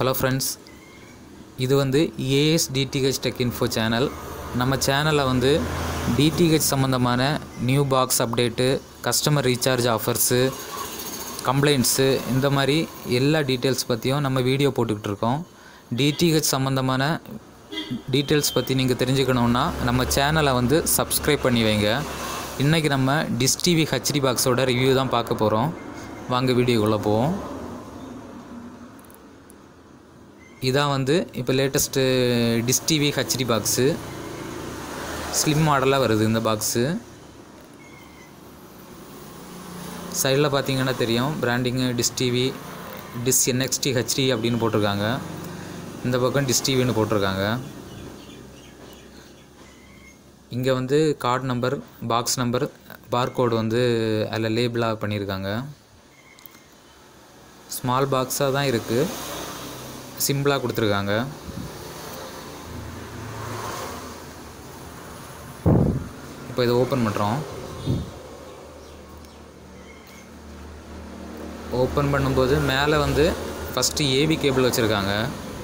hello friends இது வந்து AS DTH tech info channel நம்ம சேனலில் வந்து டிடிஹெச் சம்மந்தமான new box update customer recharge offers complaints இந்த மாதிரி எல்லா டீட்டெயில்ஸ் பற்றியும் நம்ம வீடியோ போட்டுக்கிட்டு இருக்கோம் டிடிஹெச் சம்மந்தமான டீட்டெயில்ஸ் பற்றி நீங்கள் தெரிஞ்சுக்கணுன்னா நம்ம சேனலை வந்து சப்ஸ்கிரைப் பண்ணி வைங்க இன்றைக்கி நம்ம டிஸ் டிவி ஹெச்டி பாக்ஸோட ரிவ்யூ தான் பார்க்க போகிறோம் வாங்க வீடியோக்குள்ளே போவோம் இதான் வந்து இப்போ latest Dish TV HD box slim மாடலாக வருது இந்த பாக்ஸு சைடில் பார்த்தீங்கன்னா தெரியும் branding Dish TV Dish NXT HD அப்படின்னு போட்டிருக்காங்க இந்த பக்கம் டிஸ் டிவின்னு போட்டிருக்காங்க இங்கே வந்து card number box number barcode வந்து அதில் லேபிளாக பண்ணியிருக்காங்க ஸ்மால் பாக்ஸாக தான் இருக்குது சிம்பிளாக கொடுத்துருக்காங்க இப்போ இதை ஓப்பன் பண்ணுறோம் ஓப்பன் பண்ணும்போது மேலே வந்து ஃபஸ்ட்டு ஏவி கேபிள் வச்சுருக்காங்க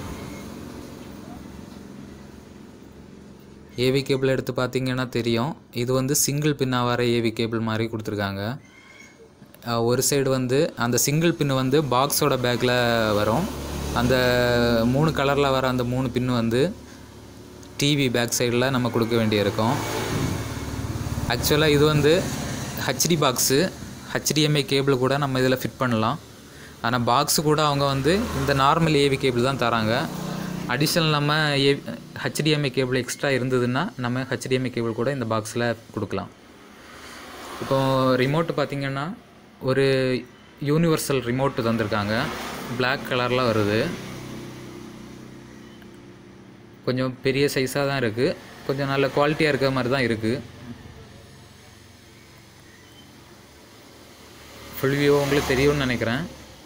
ஏவி கேபிள் எடுத்து பார்த்தீங்கன்னா தெரியும் இது வந்து சிங்கிள் பின்னாக வர ஏவி கேபிள் மாதிரி கொடுத்துருக்காங்க அஹ் ஒரு சைடு வந்து அந்த சிங்கிள் பின்னு வந்து பாக்ஸோட பேக்கில் வரும் அந்த மூணு கலரில் வர அந்த மூணு பின்னு வந்து டிவி பேக் சைடில் நம்ம கொடுக்க வேண்டியிருக்கும் ஆக்சுவலாக இது வந்து ஹச்டி பாக்ஸு ஹச்டிஎம்ஐ கேபிள் கூட நம்ம இதில் ஃபிட் பண்ணலாம் ஆனால் பாக்ஸு கூட அவங்க வந்து இந்த நார்மல் ஏவி கேபிள் தான் தராங்க அடிஷ்னல் நம்ம ஏ ஹச்டிஎம்ஐ கேபிள் எக்ஸ்ட்ரா இருந்ததுன்னா நம்ம ஹச்டிஎம்ஐ கேபிள் கூட இந்த பாக்ஸில் கொடுக்கலாம் இப்போ ரிமோட்டு பார்த்திங்கன்னா ஒரு யூனிவர்சல் ரிமோட்டு தந்திருக்காங்க Black கலரில் வருது கொஞ்சம் பெரிய சைஸாக தான் இருக்குது கொஞ்சம் நல்ல குவாலிட்டியாக இருக்கிற மாதிரி தான் இருக்குது ஃபுல் வியூ உங்களுக்கு தெரியும்னு நினைக்கிறேன்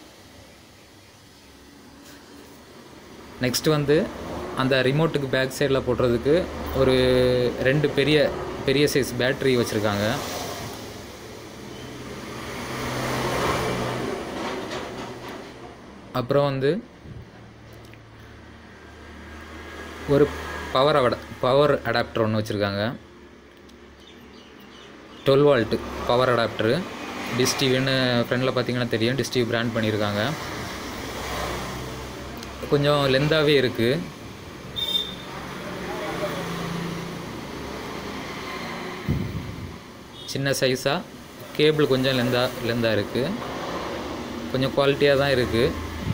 நெக்ஸ்ட் வந்து அந்த ரிமோட்டுக்கு பேக் சைடில் போடுறதுக்கு ஒரு ரெண்டு பெரிய பெரிய சைஸ் பேட்ரி வச்சுருக்காங்க அப்புறம் வந்து ஒரு பவர் அட பவர் அடாப்டர் ஒன்று வச்சுருக்காங்க twelve volt power adapter Dish டிவின்னு ஃப்ரெண்டில் பார்த்தீங்கன்னா தெரியும் டிஸ் டிவி பிராண்ட் பண்ணியிருக்காங்க கொஞ்சம் லென்த்தாகவே இருக்குது சின்ன சைஸாக கேபிள் கொஞ்சம் லெந்தாக லெந்தாக இருக்குது கொஞ்சம் குவாலிட்டியாக தான் இருக்குது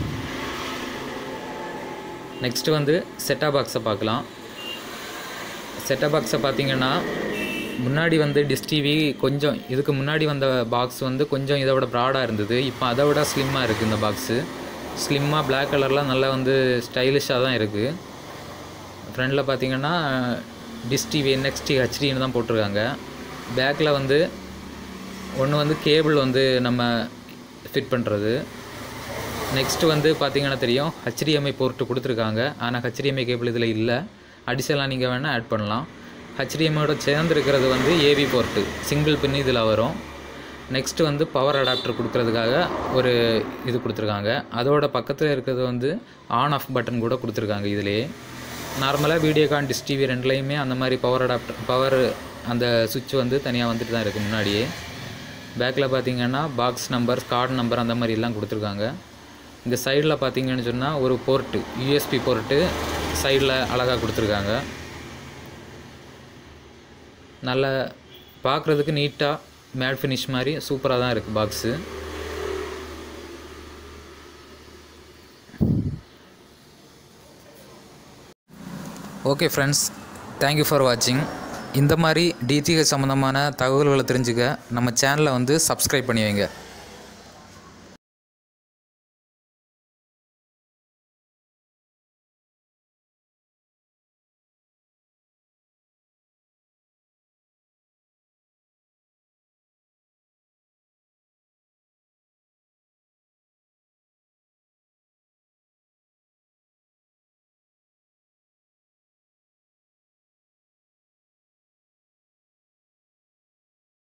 நெக்ஸ்ட்டு வந்து செட்டா பாக்ஸை பார்க்கலாம் செட்டா பாக்ஸை பார்த்தீங்கன்னா முன்னாடி வந்து டிஸ் டிவி கொஞ்சம் இதுக்கு முன்னாடி வந்த பாக்ஸ் வந்து கொஞ்சம் இதை விட ப்ராடாக இருந்தது இப்போ அதை விட ஸ்லிம்மாக இருக்குது இந்த பாக்ஸு ஸ்லிம்மாக Black கலர்லாம் நல்லா வந்து ஸ்டைலிஷாக தான் இருக்குது ஃப்ரண்டில் பார்த்தீங்கன்னா டிஸ் டிவி நெக்ஸ்டி ஹெச்டின்னு தான் போட்டிருக்காங்க பேக்கில் வந்து ஒன்று வந்து கேபிள் வந்து நம்ம ஃபிட் பண்ணுறது நெக்ஸ்ட்டு வந்து பார்த்தீங்கன்னா தெரியும் ஹெச்டிஎம்ஐ போர்ட்டு கொடுத்துருக்காங்க ஆனால் ஹெச்டிஎம்ஐ கேபிள் இதில் இல்லை அடிஷனலாக நீங்கள் வேணால் ஆட் பண்ணலாம் ஹெச்டிஎம்ஐயோட சேர்ந்துருக்கிறது வந்து ஏவி போர்ட்டு சிங்கிள் பின் இதில் வரும் நெக்ஸ்ட்டு வந்து பவர் அடாப்டர் கொடுக்கறதுக்காக ஒரு இது கொடுத்துருக்காங்க அதோட பக்கத்தில் இருக்கிறது வந்து ஆன் ஆஃப் பட்டன் கூட கொடுத்துருக்காங்க இதிலேயே நார்மலாக வீடியோகான் டிஸ் டிவி ரெண்டுலேயுமே அந்த மாதிரி பவர் அடாப்டர் பவர் அந்த சுவிட்ச் வந்து தனியாக வந்துட்டு தான் இருக்குது முன்னாடியே பேக்கில் பார்த்தீங்கன்னா பாக்ஸ் நம்பர் கார்டு நம்பர் அந்த மாதிரி எல்லாம் கொடுத்துருக்காங்க இந்த சைடில் பார்த்தீங்கன்னு சொன்னால் ஒரு போர்ட்டு யூஎஸ்பி போர்ட்டு சைடில் அழகாக கொடுத்துருக்காங்க நல்ல பார்க்குறதுக்கு நீட்டாக மேட் ஃபினிஷ் மாதிரி சூப்பராக தான் இருக்குது box okay friends thank you for வாட்சிங் இந்த மாதிரி டிடிஹெச் சம்மந்தமான தகவல்களை தெரிஞ்சுக்க நம்ம சேனலை வந்து சப்ஸ்கிரைப் பண்ணி வைங்க